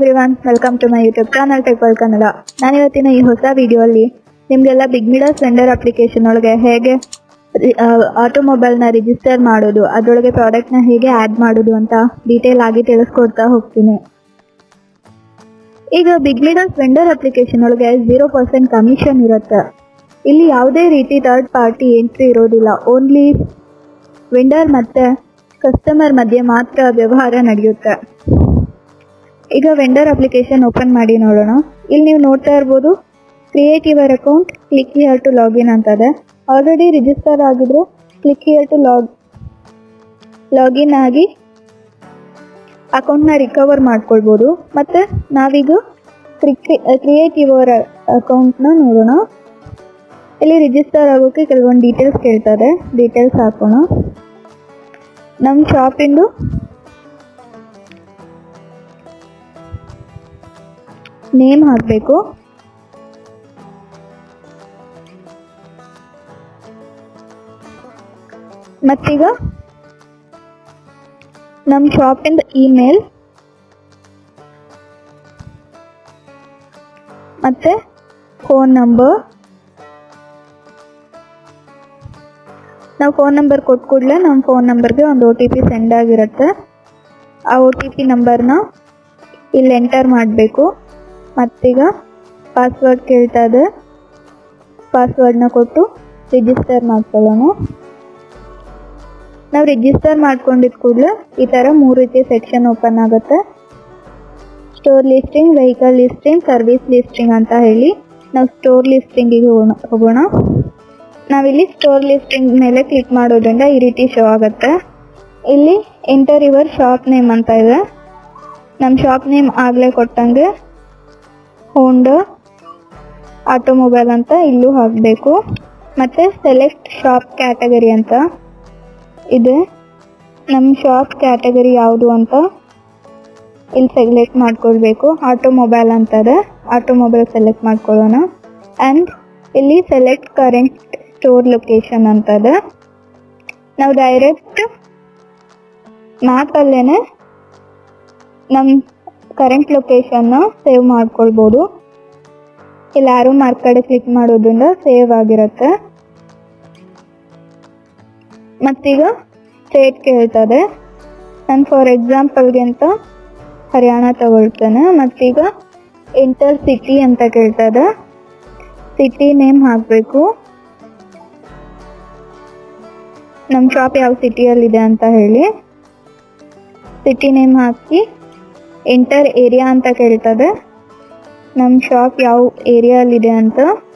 everyone welcome to my YouTube channel ಟೆಕ್ವಲ್ ಕನ್ನಡ ನಾನು ಇವತ್ತಿನ ಈ ಹೊಸ ವಿಡಿಯೋಲ್ಲಿ ನಿಮಗೆಲ್ಲ ಬಿಗ್ ಮಿಡಲ್ಸ್ ವೆಂಡರ್ ಅಪ್ಲಿಕೇಶನ್ ಒಳಗೆ ಹೇಗೆ ಆಟೋಮೊಬೈಲ್ನ ರಿಜಿಸ್ಟರ್ ಮಾಡೋದು ಅದರೊಳಗೆ ಪ್ರಾಡಕ್ಟ್ನ ಹೇಗೆ ಆ್ಯಡ್ ಮಾಡೋದು ಅಂತ ಡೀಟೇಲ್ ಆಗಿ ತಿಳಿಸ್ಕೊಡ್ತಾ ಹೋಗ್ತೀನಿ ಈಗ ಬಿಗ್ ಮಿಡಲ್ಸ್ ವೆಂಡರ್ ಅಪ್ಲಿಕೇಶನ್ ಒಳಗೆ ಝೀರೋ ಪರ್ಸೆಂಟ್ ಕಮಿಷನ್ ಇರುತ್ತೆ ಇಲ್ಲಿ ಯಾವುದೇ ರೀತಿ ಥರ್ಡ್ ಪಾರ್ಟಿ ಎಂಟ್ರಿ ಇರೋದಿಲ್ಲ ಓನ್ಲಿ ವೆಂಡರ್ ಮತ್ತೆ ಕಸ್ಟಮರ್ ಮಧ್ಯೆ ಮಾತ್ರ ವ್ಯವಹಾರ ನಡೆಯುತ್ತೆ ಈಗ ವೆಂಡರ್ ಅಪ್ಲಿಕೇಶನ್ ಓಪನ್ ಮಾಡಿ ನೋಡೋಣ ಇಲ್ಲಿ ನೀವು ನೋಡ್ತಾ ಇರ್ಬೋದು create your account click here to login ಅಂತದೆ ಆಲ್ರೆಡಿ ರಿಜಿಸ್ಟರ್ ಆಗಿದ್ರೆ click here to log login ಆಗಿ ಅಕೌಂಟ್ನ ರಿಕವರ್ ಮಾಡ್ಕೊಳ್ಬೋದು ಮತ್ತು ನಾವೀಗ ಕ್ರಿಯೇಟ್ ಯುವರ್ ಅಕೌಂಟ್ನ ನೋಡೋಣ ಇಲ್ಲಿ ರಿಜಿಸ್ಟರ್ ಆಗೋಕ್ಕೆ ಕೆಲವೊಂದು ಡೀಟೇಲ್ಸ್ ಕೇಳ್ತದೆ ಡೀಟೇಲ್ಸ್ ಹಾಕೋಣ ನಮ್ಮ ಶಾಪಿಂದು ನೇಮ್ ಹಾಕಬೇಕು ಮತ್ತೀಗ ನಮ್ಮ ಶಾಪಿಂದ ಇಮೇಲ್ ಮತ್ತೆ ಫೋನ್ ನಂಬರ್ ನಾವು ಫೋನ್ ನಂಬರ್ ಕೊಟ್ಟ ಕೂಡಲೇ ನಮ್ಮ ಫೋನ್ ನಂಬರ್ಗೆ ಒಂದು ಒ ಟಿ ಪಿ ಸೆಂಡ್ ಆಗಿರುತ್ತೆ ಆ ಒ ಟಿ ಪಿ ನಂಬರ್ನ ಇಲ್ಲಿ ಎಂಟರ್ ಮಾಡಬೇಕು ಮತ್ತೀಗ ಪಾಸ್ವರ್ಡ್ ಕೇಳ್ತಾ ಇದೆ ಪಾಸ್ವರ್ಡ್ನ ಕೊಟ್ಟು ರಿಜಿಸ್ಟರ್ ಮಾಡ್ಕೊಳ್ಳೋಣ ನಾವು ರಿಜಿಸ್ಟರ್ ಮಾಡ್ಕೊಂಡಿದ್ದ ಕೂಡಲೇ ಈ ಥರ ಮೂರು ರೀತಿ ಸೆಕ್ಷನ್ ಓಪನ್ ಆಗುತ್ತೆ store listing vehicle listing service listing ಅಂತ ಹೇಳಿ ನಾವು ಸ್ಟೋರ್ ಲಿಸ್ಟಿಂಗಿಗೆ ಹೋಗೋಣ ಹೋಗೋಣ ನಾವಿಲ್ಲಿ ಸ್ಟೋರ್ ಲಿಸ್ಟಿಂಗ್ ಮೇಲೆ ಕ್ಲಿಕ್ ಮಾಡೋದ್ರಿಂದ ಈ ರೀತಿ ಶೋ ಆಗುತ್ತೆ ಇಲ್ಲಿ ಎಂಟರ್ ಯುವರ್ ಶಾಪ್ ನೇಮ್ ಅಂತ ಇದೆ ನಮ್ಮ ಶಾಪ್ ನೇಮ್ ಆಗಲೇ ಕೊಟ್ಟಂಗೆ ಹೋಂಡಾ ಆಟೋಮೊಬೈಲ್ ಅಂತ ಇಲ್ಲೂ ಹಾಕಬೇಕು ಮತ್ತು ಸೆಲೆಕ್ಟ್ ಶಾಪ್ ಕ್ಯಾಟಗರಿ ಅಂತ ಇದೆ ನಮ್ಮ ಶಾಪ್ ಕ್ಯಾಟಗರಿ ಯಾವುದು ಅಂತ ಇಲ್ಲಿ ಸೆಲೆಕ್ಟ್ ಮಾಡ್ಕೊಳ್ಬೇಕು ಆಟೋಮೊಬೈಲ್ ಅಂತದೆ ಆಟೋಮೊಬೈಲ್ ಸೆಲೆಕ್ಟ್ ಮಾಡ್ಕೊಳ್ಳೋಣ ಆ್ಯಂಡ್ ಇಲ್ಲಿ ಸೆಲೆಕ್ಟ್ ಕರೆಂಟ್ ಸ್ಟೋರ್ ಲೊಕೇಶನ್ ಅಂತದೆ ನಾವು ಡೈರೆಕ್ಟ್ ಮ್ಯಾಪಲ್ಲೇ ನಮ್ಮ ಕರೆಂಟ್ ಲೊಕೇಶನ್ನ ಸೇವ್ ಮಾಡ್ಕೊಳ್ಬೋದು ಇಲ್ಲಿ ಯಾರು ಮಾರ್ಕ್ ಕಡೆ ಕ್ಲಿಕ್ ಮಾಡೋದ್ರಿಂದ ಸೇವ್ ಆಗಿರುತ್ತೆ ಮತ್ತೀಗ ಸ್ಟೇಟ್ ಕೇಳ್ತದೆ ನಾನು ಫಾರ್ ಎಕ್ಸಾಂಪಲ್ಗೆ ಅಂತ ಹರಿಯಾಣ ತಗೊಳ್ತೇನೆ ಮತ್ತೀಗ ಇಂಟರ್ ಸಿಟಿ ಅಂತ ಕೇಳ್ತದೆ ಸಿಟಿ ನೇಮ್ ಹಾಕಬೇಕು ನಮ್ಮ ಶಾಪ್ ಯಾವ ಸಿಟಿಯಲ್ಲಿದೆ ಅಂತ ಹೇಳಿ ಸಿಟಿ ನೇಮ್ ಹಾಕಿ ಎಂಟರ್ ಏರಿಯಾ ಅಂತ ಕೇಳ್ತದೆ ನಮ್ಮ ಶಾಪ್ ಯಾವ ಏರಿಯಾಲಿದೆ ಅಂತ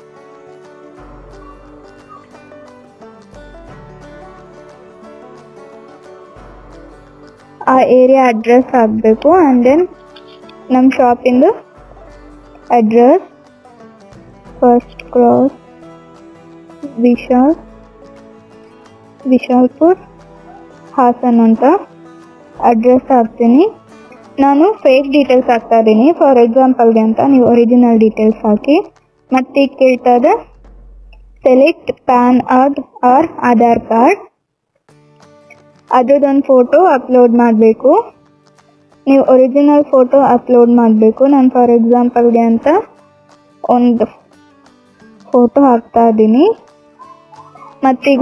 ಆ ಏರಿಯಾ ಅಡ್ರೆಸ್ ಹಾಕಬೇಕು ಆ್ಯಂಡ್ ದೆನ್ ನಮ್ಮ ಶಾಪಿಂದು address first cross Vishal Vishalpur Hassan ಅಂತ ಅಡ್ರೆಸ್ ಹಾಕ್ತೀನಿ ನಾನು ಫೇಕ್ ಡೀಟೇಲ್ಸ್ ಹಾಕ್ತಾ ಇದ್ದೀನಿ ಫಾರ್ ಎಕ್ಸಾಂಪಲ್ಗೆ ಅಂತ ನೀವು ಒರಿಜಿನಲ್ ಡೀಟೇಲ್ಸ್ ಹಾಕಿ ಮತ್ತೆ ಈಗ ಕೇಳ್ತಾ ಇದೆ select PAN card or Aadhaar card ಅದ್ರದ್ದೊಂದು ಫೋಟೋ ಅಪ್ಲೋಡ್ ಮಾಡಬೇಕು ನೀವು ಒರಿಜಿನಲ್ ಫೋಟೋ ಅಪ್ಲೋಡ್ ಮಾಡಬೇಕು ನಾನು ಫಾರ್ ಎಕ್ಸಾಂಪಲ್ಗೆ ಅಂತ ಒಂದು ಫೋಟೋ ಹಾಕ್ತಾ ಇದ್ದೀನಿ ಮತ್ತೀಗ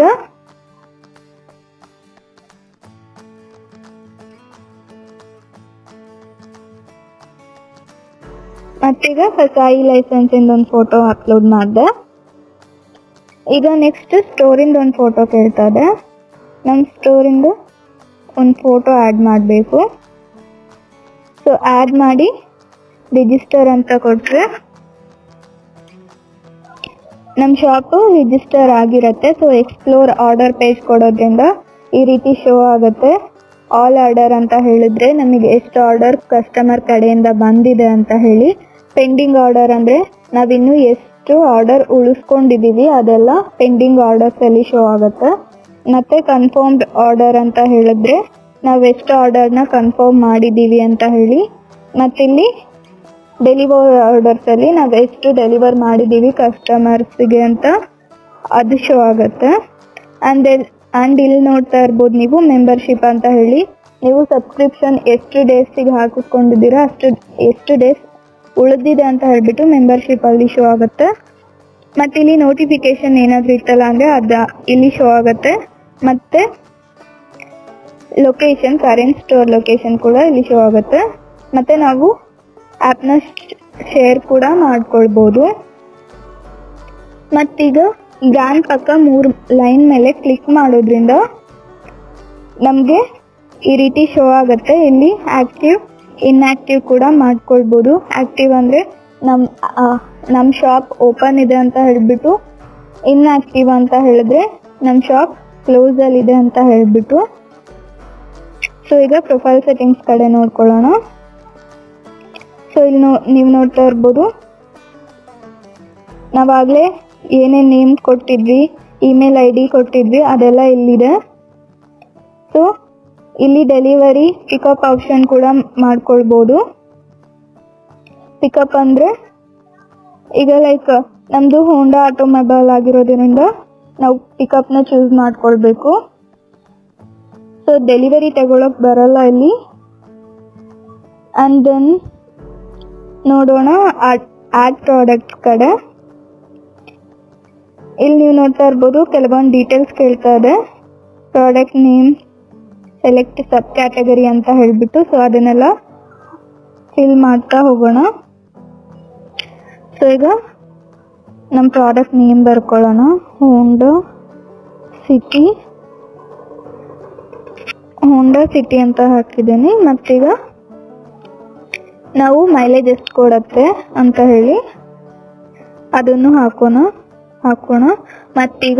ಮತ್ತೀಗ ಫಸಾಯಿ ಲೈಸೆನ್ಸಿಂದ ಒಂದು ಫೋಟೋ ಅಪ್ಲೋಡ್ ಮಾಡಿದೆ ಈಗ ನೆಕ್ಸ್ಟ್ ಸ್ಟೋರಿಂದ ಒಂದು ಫೋಟೋ ಕೇಳ್ತಾ ಇದೆ ನಮ್ಮ ಸ್ಟೋರಿಂದ ಒಂದು ಫೋಟೋ ಆ್ಯಡ್ ಮಾಡಬೇಕು ಸೊ ಆ್ಯಡ್ ಮಾಡಿ ರಿಜಿಸ್ಟರ್ ಅಂತ ಕೊಟ್ಟರೆ ನಮ್ಮ ಶಾಪು ರಿಜಿಸ್ಟರ್ ಆಗಿರುತ್ತೆ ಸೊ ಎಕ್ಸ್ಪ್ಲೋರ್ ಆರ್ಡರ್ ಪೇಜ್ ಕೊಡೋದ್ರಿಂದ ಈ ರೀತಿ ಶೋ ಆಗುತ್ತೆ ಆಲ್ ಆರ್ಡರ್ ಅಂತ ಹೇಳಿದ್ರೆ ನಮಗೆ ಎಷ್ಟು ಆರ್ಡರ್ ಕಸ್ಟಮರ್ ಕಡೆಯಿಂದ ಬಂದಿದೆ ಅಂತ ಹೇಳಿ ಪೆಂಡಿಂಗ್ ಆರ್ಡರ್ ಅಂದರೆ ನಾವಿನ್ನೂ ಎಷ್ಟು ಆರ್ಡರ್ ಉಳಿಸ್ಕೊಂಡಿದ್ದೀವಿ ಅದೆಲ್ಲ ಪೆಂಡಿಂಗ್ ಆರ್ಡರ್ಸಲ್ಲಿ ಶೋ ಆಗುತ್ತೆ ಮತ್ತು ಕನ್ಫರ್ಮ್ಡ್ ಆರ್ಡರ್ ಅಂತ ಹೇಳಿದ್ರೆ ನಾವು ಎಷ್ಟು ಆರ್ಡರ್ನ ಕನ್ಫರ್ಮ್ ಮಾಡಿದ್ದೀವಿ ಅಂತ ಹೇಳಿ ಮತ್ತಿಲ್ಲಿ ಡೆಲಿವರ್ ಆರ್ಡರ್ಸಲ್ಲಿ ನಾವು ಎಷ್ಟು ಡೆಲಿವರ್ ಮಾಡಿದ್ದೀವಿ ಕಸ್ಟಮರ್ಸಿಗೆ ಅಂತ ಅದು ಶೋ ಆಗುತ್ತೆ ಆ್ಯಂಡ್ ಆ್ಯಂಡ್ ಇಲ್ಲಿ ನೋಡ್ತಾ ಇರ್ಬೋದು ನೀವು ಮೆಂಬರ್ಶಿಪ್ ಅಂತ ಹೇಳಿ ನೀವು ಸಬ್ಸ್ಕ್ರಿಪ್ಷನ್ ಎಷ್ಟು ಡೇಸಿಗೆ ಹಾಕಿಸ್ಕೊಂಡಿದ್ದೀರಾ ಅಷ್ಟು ಎಷ್ಟು ಡೇಸ್ ಉಳಿದಿದೆ ಅಂತ ಹೇಳ್ಬಿಟ್ಟು ಮೆಂಬರ್ಶಿಪ್ ಅಲ್ಲಿ ಶೋ ಆಗುತ್ತೆ ಮತ್ತೆ ಇಲ್ಲಿ ನೋಟಿಫಿಕೇಶನ್ ಏನಾದರೂ ಇತ್ತಲ್ಲ ಅಂದರೆ ಅದ ಇಲ್ಲಿ ಶೋ ಆಗುತ್ತೆ ಮತ್ತೆ ಲೊಕೇಶನ್ ಕರೆಂಟ್ ಸ್ಟೋರ್ ಲೊಕೇಶನ್ ಕೂಡ ಇಲ್ಲಿ ಶೋ ಆಗುತ್ತೆ ಮತ್ತೆ ನಾವು ಆ್ಯಪ್ನ ಶೇರ್ ಕೂಡ ಮಾಡ್ಕೊಳ್ಬೋದು ಮತ್ತೀಗ ಬ್ರ್ಯಾಂಡ್ ಪಕ್ಕ ಮೂರು ಲೈನ್ ಮೇಲೆ ಕ್ಲಿಕ್ ಮಾಡೋದ್ರಿಂದ ನಮಗೆ ಈ ರೀತಿ ಶೋ ಆಗುತ್ತೆ ಇಲ್ಲಿ ಆಕ್ಟಿವ್ ಇನ್ಆಕ್ಟಿವ್ ಕೂಡ ಮಾಡ್ಕೊಳ್ಬೋದು ಆಕ್ಟಿವ್ ಅಂದರೆ ನಮ್ಮ ನಮ್ಮ ಶಾಪ್ ಓಪನ್ ಇದೆ ಅಂತ ಹೇಳಿಬಿಟ್ಟು ಇನ್ಆಕ್ಟಿವ್ ಅಂತ ಹೇಳಿದ್ರೆ ನಮ್ಮ ಶಾಪ್ ಕ್ಲೋಸಲ್ಲಿ ಇದೆ ಅಂತ ಹೇಳಿಬಿಟ್ಟು ಸೊ ಈಗ ಪ್ರೊಫೈಲ್ ಸೆಟ್ಟಿಂಗ್ಸ್ ಕಡೆ ನೋಡ್ಕೊಳ್ಳೋಣ ಸೊ ಇಲ್ಲಿ ನೋ ನೀವು ನೋಡ್ತಾ ಇರ್ಬೋದು ನಾವಾಗಲೇ ಏನೇನು ನೇಮ್ ಕೊಟ್ಟಿದ್ವಿ ಇಮೇಲ್ ಐ ಡಿ ಕೊಟ್ಟಿದ್ವಿ ಅದೆಲ್ಲ ಇಲ್ಲಿದೆ ಸೊ ಇಲ್ಲಿ ಡೆಲಿವರಿ ಪಿಕಪ್ ಆಪ್ಷನ್ ಕೂಡ ಮಾಡ್ಕೊಳ್ಬೋದು ಪಿಕಪ್ ಅಂದರೆ ಈಗ ಲೈಕ್ ನಮ್ಮದು ಹೋಂಡಾ ಆಟೋಮೊಬೈಲ್ ಆಗಿರೋದ್ರಿಂದ ನಾವು ಪಿಕಪ್ನ ಚೂಸ್ ಮಾಡ್ಕೊಳ್ಬೇಕು ಸೊ ಡೆಲಿವರಿ ತಗೊಳಕ್ ಬರಲ್ಲ ಇಲ್ಲಿ ಆ್ಯಂಡ್ ದೆನ್ ನೋಡೋಣ ಆಡ್ ಪ್ರಾಡಕ್ಟ್ ಕಡೆ ಇಲ್ಲಿ ನೀವು ನೋಡ್ತಾ ಇರ್ಬೋದು ಕೆಲವೊಂದು ಡೀಟೇಲ್ಸ್ ಕೇಳ್ತಾ ಇದೆ product name select sub category ಅಂತ ಹೇಳಿಬಿಟ್ಟು ಸೊ ಅದನ್ನೆಲ್ಲ ಫಿಲ್ ಮಾಡ್ತಾ ಹೋಗೋಣ ಸೊ ಈಗ ನಮ್ಮ ಪ್ರಾಡಕ್ಟ್ ನೇಮ್ ಬರ್ಕೊಳ್ಳೋಣ ಹೋಂಡಾ ಸಿಟಿ ಹೋಂಡಾ ಸಿಟಿ ಅಂತ ಹಾಕಿದ್ದೀನಿ ಮತ್ತೀಗ ನಾವು ಮೈಲೇಜ್ ಎಷ್ಟು ಕೊಡತ್ತೆ ಅಂತ ಹೇಳಿ ಅದನ್ನು ಹಾಕೋಣ ಹಾಕೋಣ ಮತ್ತೀಗ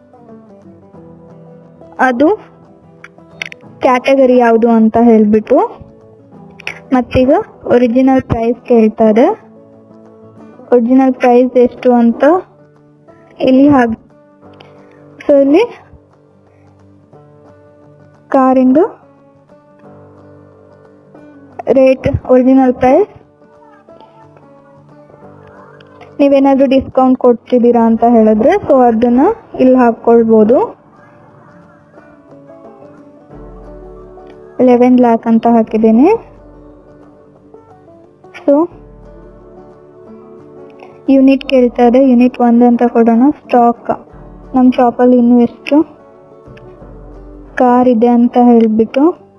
ಅದು ಕ್ಯಾಟಗರಿ ಯಾವುದು ಅಂತ ಹೇಳಿಬಿಟ್ಟು ಮತ್ತೀಗ ಒರಿಜಿನಲ್ ಪ್ರೈಸ್ ಕೇಳ್ತಾ ಇದೆ ಒರಿಜಿನಲ್ ಪ್ರೈಸ್ ಎಷ್ಟು ಅಂತ ಇಲ್ಲಿ ಹಾಗೆ ಸೊ ಇಲ್ಲಿ ಕಾರಿಂದು ರೇಟ್ ಒರಿಜಿನಲ್ ಪ್ರೈಸ್ ನೀವೇನಾದ್ರೂ ಡಿಸ್ಕೌಂಟ್ ಕೊಡ್ತಿದ್ದೀರಾ ಅಂತ ಹೇಳಿದ್ರೆ ಸೊ ಅದನ್ನ ಇಲ್ಲಿ ಹಾಕೊಳ್ಬೋದು ಲೆವೆನ್ ಲ್ಯಾಕ್ ಅಂತ ಹಾಕಿದ್ದೀನಿ ಸೊ ಯೂನಿಟ್ ಕೇಳ್ತಾ ಇದೆ ಯೂನಿಟ್ ಒಂದು ಅಂತ ಕೊಡೋಣ ಸ್ಟಾಕ್ ನಮ್ಮ ಶಾಪಲ್ಲಿ ಇನ್ನೂ ಎಷ್ಟು ಕಾರ್ ಇದೆ ಅಂತ ಹೇಳಿಬಿಟ್ಟು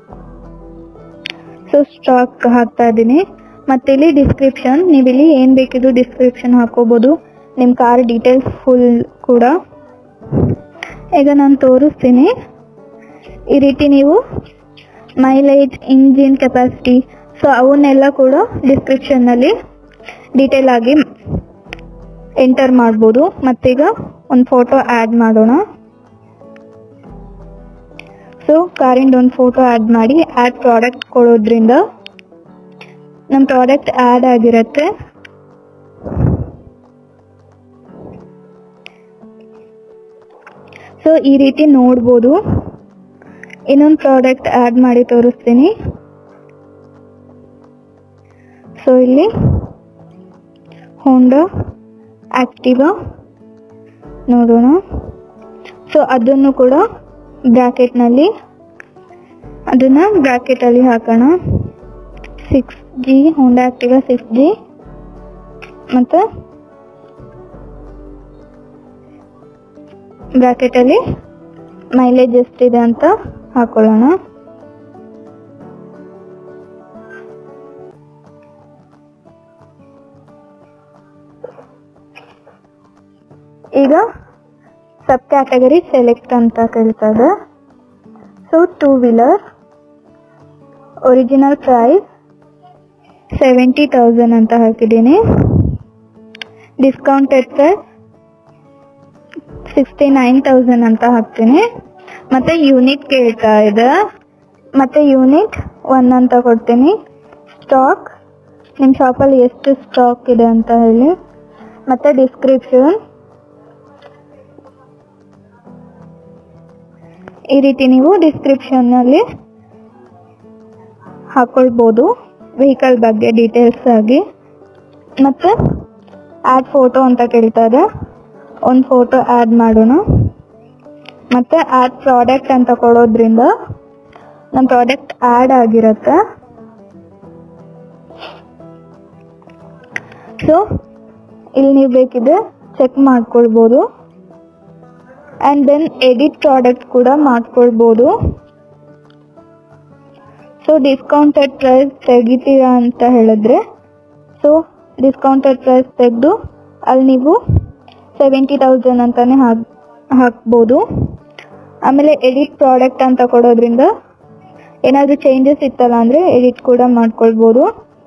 ಸೊ ಸ್ಟಾಕ್ ಹಾಕ್ತಾ ಇದ್ದೀನಿ ಮತ್ತೆ ಇಲ್ಲಿ ಡಿಸ್ಕ್ರಿಪ್ಷನ್ ನೀವು ಇಲ್ಲಿ ಏನು ಬೇಕಿದ್ರು ಡಿಸ್ಕ್ರಿಪ್ಷನ್ ಹಾಕೋಬೋದು ನಿಮ್ಮ ಕಾರ್ ಡೀಟೇಲ್ಸ್ ಫುಲ್ ಕೂಡ ಈಗ ನಾನು ತೋರಿಸ್ತೀನಿ ಈ ರೀತಿ ನೀವು ಮೈಲೇಜ್ ಇಂಜಿನ್ ಕೆಪಾಸಿಟಿ ಸೊ ಅವನ್ನೆಲ್ಲ ಕೂಡ ಡಿಸ್ಕ್ರಿಪ್ಷನ್ನಲ್ಲಿ ಡೀಟೇಲ್ ಆಗಿ ಎಂಟರ್ ಮಾಡ್ಬೋದು ಮತ್ತೀಗ ಒಂದು ಫೋಟೋ ಆ್ಯಡ್ ಮಾಡೋಣ ಸೊ ಕಾರಿಂದ ಒಂದು ಫೋಟೋ ಆ್ಯಡ್ ಮಾಡಿ ಆ್ಯಡ್ ಪ್ರಾಡಕ್ಟ್ ಕೊಡೋದ್ರಿಂದ ನಮ್ಮ ಪ್ರಾಡಕ್ಟ್ ಆ್ಯಡ್ ಆಗಿರುತ್ತೆ ಸೊ ಈ ರೀತಿ ನೋಡ್ಬೋದು ಇನ್ನೊಂದು ಪ್ರಾಡಕ್ಟ್ ಆ್ಯಡ್ ಮಾಡಿ ತೋರಿಸ್ತೀನಿ ಸೊ ಇಲ್ಲಿ ಹೋಂಡಾ ಆಕ್ಟಿವಾ ನೋಡೋಣ ಸೊ ಅದನ್ನು ಕೂಡ ಬ್ರ್ಯಾಕೆಟ್ನಲ್ಲಿ ಅದನ್ನು ಬ್ರ್ಯಾಕೆಟಲ್ಲಿ ಹಾಕೋಣ six G Honda Activa six G ಮತ್ತು ಬ್ರ್ಯಾಕೆಟಲ್ಲಿ ಮೈಲೇಜ್ ಎಷ್ಟಿದೆ ಅಂತ ಹಾಕೊಳ್ಳೋಣ ಈಗ ಸಬ್ ಕ್ಯಾಟಗರಿ ಸೆಲೆಕ್ಟ್ ಅಂತ ಕೇಳ್ತಾ ಇದೆ so two wheeler original price seventy thousand ಅಂತ ಹಾಕಿದ್ದೀನಿ discounted price sixty nine thousand ಅಂತ ಹಾಕ್ತೀನಿ ಮತ್ತೆ ಯೂನಿಟ್ ಕೇಳ್ತಾ ಇದೆ ಮತ್ತೆ ಯೂನಿಟ್ ಒನ್ ಅಂತ ಕೊಡ್ತೀನಿ ಸ್ಟಾಕ್ ನಿಮ್ಮ ಶಾಪಲ್ಲಿ ಎಷ್ಟು ಸ್ಟಾಕ್ ಇದೆ ಅಂತ ಹೇಳಿ ಮತ್ತೆ ಡಿಸ್ಕ್ರಿಪ್ಷನ್ ಈ ರೀತಿ ನೀವು ಡಿಸ್ಕ್ರಿಪ್ಷನ್ನಲ್ಲಿ ಹಾಕೊಳ್ಬೋದು ವೆಹಿಕಲ್ ಬಗ್ಗೆ ಡೀಟೇಲ್ಸ್ ಆಗಿ ಮತ್ತು ಆ್ಯಡ್ ಫೋಟೋ ಅಂತ ಕೇಳ್ತಾ ಇದೆ ಒಂದು ಫೋಟೋ ಆ್ಯಡ್ ಮಾಡೋಣ ಮತ್ತು ಆ್ಯಡ್ ಪ್ರಾಡಕ್ಟ್ ಅಂತ ಕೊಡೋದ್ರಿಂದ ನಮ್ಮ ಪ್ರಾಡಕ್ಟ್ ಆ್ಯಡ್ ಆಗಿರುತ್ತೆ ಸೊ ಇಲ್ಲಿ ನೀವು ಬೇಕಿದ್ರೆ ಚೆಕ್ ಮಾಡ್ಕೊಳ್ಬೋದು ಆ್ಯಂಡ್ ದೆನ್ ಎಡಿಟ್ ಪ್ರಾಡಕ್ಟ್ ಕೂಡ ಮಾಡ್ಕೊಳ್ಬೋದು ಸೊ ಡಿಸ್ಕೌಂಟೆಡ್ ಪ್ರೈಸ್ ತೆಗಿತೀರಾ ಅಂತ ಹೇಳಿದ್ರೆ ಸೊ ಡಿಸ್ಕೌಂಟೆಡ್ ಪ್ರೈಸ್ ತೆಗೆದು ಅಲ್ಲಿ ನೀವು ಸೆವೆಂಟಿ ತೌಸಂಡ್ ಅಂತಾನೆ ಹಾಕ್ ಹಾಕ್ಬೋದು ಆಮೇಲೆ ಎಡಿಟ್ ಪ್ರಾಡಕ್ಟ್ ಅಂತ ಕೊಡೋದ್ರಿಂದ ಏನಾದರೂ ಚೇಂಜಸ್ ಇತ್ತಲ್ಲ ಅಂದರೆ ಎಡಿಟ್ ಕೂಡ ಮಾಡ್ಕೊಳ್ಬೋದು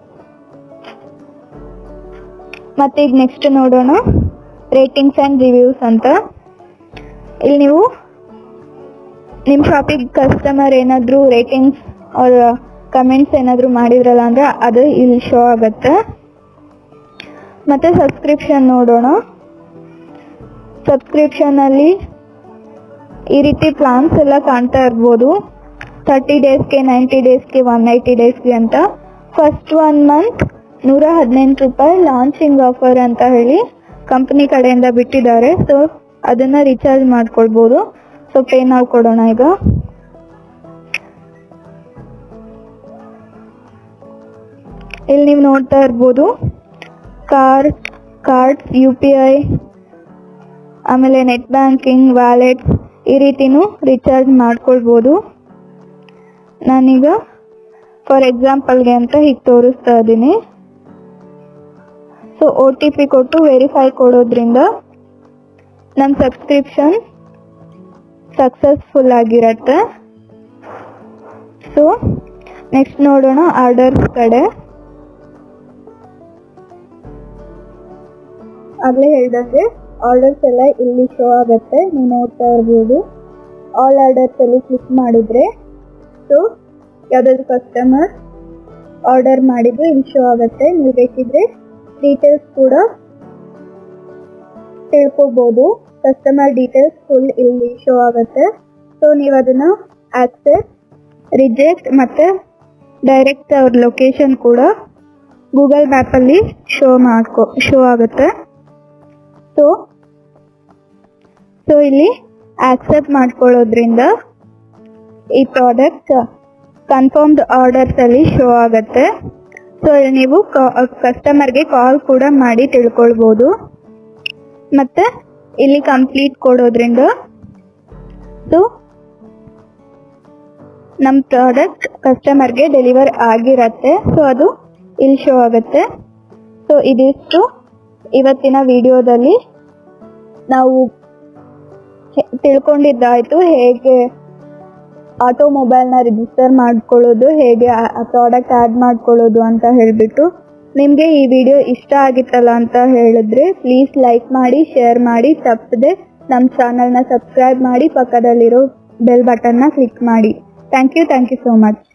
ಮತ್ತೆ ಈಗ ನೆಕ್ಸ್ಟ್ ನೋಡೋಣ ರೇಟಿಂಗ್ಸ್ ಆ್ಯಂಡ್ ರಿವ್ಯೂಸ್ ಅಂತ ಇಲ್ಲಿ ನೀವು ನಿಮ್ಮ ಶಾಪಿಗೆ ಕಸ್ಟಮರ್ ಏನಾದರೂ ರೇಟಿಂಗ್ಸ್ ಅವ್ರ ಕಮೆಂಟ್ಸ್ ಏನಾದರೂ ಮಾಡಿದ್ರಲ್ಲ ಅಂದರೆ ಅದು ಇಲ್ಲಿ ಶೋ ಆಗುತ್ತೆ ಮತ್ತೆ ಸಬ್ಸ್ಕ್ರಿಪ್ಷನ್ ನೋಡೋಣ ಸಬ್ಸ್ಕ್ರಿಪ್ಷನಲ್ಲಿ ಈ ರೀತಿ ಪ್ಲಾನ್ಸ್ ಎಲ್ಲ ಕಾಣ್ತಾ ಇರ್ಬೋದು ತರ್ಟಿ ಡೇಸ್ಗೆ ನೈಂಟಿ ಡೇಸ್ಗೆ ಒನ್ ಏಯ್ಟಿ ಡೇಸ್ಗೆ ಅಂತ ಫಸ್ಟ್ ಒನ್ ಮಂತ್ ನೂರ ಹದಿನೆಂಟು ರೂಪಾಯಿ ಲಾಂಚಿಂಗ್ ಆಫರ್ ಅಂತ ಹೇಳಿ ಕಂಪ್ನಿ ಕಡೆಯಿಂದ ಬಿಟ್ಟಿದ್ದಾರೆ ಸೊ ಅದನ್ನ ರಿಚಾರ್ಜ್ ಮಾಡ್ಕೊಳ್ಬೋದು ಸೊ ಪೇ ನಾವು ಕೊಡೋಣ ಈಗ ಇಲ್ಲಿ ನೀವು ನೋಡ್ತಾ ಇರ್ಬೋದು car cards U P I ಆಮೇಲೆ ನೆಟ್ ಬ್ಯಾಂಕಿಂಗ್ ವ್ಯಾಲೆಟ್ ಈ ರೀತಿನೂ ರಿಚಾರ್ಜ್ ಮಾಡ್ಕೊಳ್ಬೋದು ನಾನೀಗ ಫಾರ್ ಎಕ್ಸಾಂಪಲ್ಗೆ ಅಂತ ಹೀಗೆ ತೋರಿಸ್ತಾ ಇದ್ದೀನಿ ಸೊ ಒ ಟಿ ಪಿ ಕೊಟ್ಟು ವೆರಿಫೈ ಕೊಡೋದ್ರಿಂದ ನಮ್ಮ ಸಬ್ಸ್ಕ್ರಿಪ್ಷನ್ ಸಕ್ಸಸ್ಫುಲ್ ಆಗಿರತ್ತೆ ಸೊ ನೆಕ್ಸ್ಟ್ ನೋಡೋಣ ಆರ್ಡರ್ಸ್ ಕಡೆ ಆಗಲೇ ಹೇಳ್ದಂಗೆ ಆರ್ಡರ್ಸ್ ಎಲ್ಲ ಇಲ್ಲಿ ಶೋ ಆಗುತ್ತೆ ನೀವು ನೋಡ್ತಾ ಇರ್ಬೋದು ಆಲ್ ಆರ್ಡರ್ಸ್ ಅಲ್ಲಿ ಕ್ಲಿಕ್ ಮಾಡಿದ್ರೆ ಸೊ ಯಾವುದಾದ್ರು ಕಸ್ಟಮರ್ ಆರ್ಡರ್ ಮಾಡಿದ್ರೆ ಇಲ್ಲಿ ಶೋ ಆಗುತ್ತೆ ನೀವು ಬೇಕಿದ್ರೆ ಡೀಟೇಲ್ಸ್ ಕೂಡ ತಿಳ್ಕೊಬೋದು ಕಸ್ಟಮರ್ ಡೀಟೇಲ್ಸ್ ಫುಲ್ ಇಲ್ಲಿ ಶೋ ಆಗುತ್ತೆ ಸೊ ನೀವು ಅದನ್ನ ಆಕ್ಸೆಪ್ಟ್ ರಿಜೆಕ್ಟ್ ಮತ್ತೆ ಡೈರೆಕ್ಟ್ ಅವ್ರ ಲೊಕೇಶನ್ ಕೂಡ ಗೂಗಲ್ ಮ್ಯಾಪಲ್ಲಿ ಶೋ ಮಾಡ್ಕೊ ಶೋ ಆಗುತ್ತೆ ಸೊ ಸೊ ಇಲ್ಲಿ ಆಕ್ಸೆಪ್ಟ್ ಮಾಡ್ಕೊಳ್ಳೋದ್ರಿಂದ ಈ ಪ್ರಾಡಕ್ಟ್ ಕನ್ಫರ್ಮ್ಡ್ ಆರ್ಡರ್ಸ್ ಅಲ್ಲಿ ಶೋ ಆಗುತ್ತೆ ಸೊ ಇಲ್ಲಿ ನೀವು ಕಸ್ಟಮರ್ಗೆ ಕಾಲ್ ಕೂಡ ಮಾಡಿ ತಿಳ್ಕೊಳ್ಬೋದು ಮತ್ತೆ ಇಲ್ಲಿ ಕಂಪ್ಲೀಟ್ ಕೊಡೋದ್ರಿಂದ ಸೊ ನಮ್ಮ ಪ್ರಾಡಕ್ಟ್ ಕಸ್ಟಮರ್ಗೆ ಡೆಲಿವರ್ ಆಗಿರತ್ತೆ ಸೊ ಅದು ಇಲ್ಲಿ ಶೋ ಆಗುತ್ತೆ ಸೊ ಇದಿಷ್ಟು ಇವತ್ತಿನ ವಿಡಿಯೋದಲ್ಲಿ ನಾವು ಹೆ- ತಿಳ್ಕೊಂಡಿದ್ದಾಯ್ತು ಹೇಗೆ ಆಟೋಮೊಬೈಲ್ನ ರಿಜಿಸ್ಟರ್ ಮಾಡ್ಕೊಳ್ಳೋದು ಹೇಗೆ ಆ ಪ್ರಾಡಕ್ಟ್ ಆ್ಯಡ್ ಮಾಡ್ಕೊಳ್ಳೋದು ಅಂತ ಹೇಳಿಬಿಟ್ಟು ನಿಮಗೆ ಈ ವಿಡಿಯೋ ಇಷ್ಟ ಆಗಿತ್ತಲ್ಲ ಅಂತ ಹೇಳಿದ್ರೆ ಪ್ಲೀಸ್ ಲೈಕ್ ಮಾಡಿ ಶೇರ್ ಮಾಡಿ ತಪ್ಪದೆ ನಮ್ಮ ಚಾನಲ್ನ ಸಬ್ಸ್ಕ್ರೈಬ್ ಮಾಡಿ ಪಕ್ಕದಲ್ಲಿರೋ ಬೆಲ್ ಬಟನ್ನ ಕ್ಲಿಕ್ ಮಾಡಿ thank you thank you so much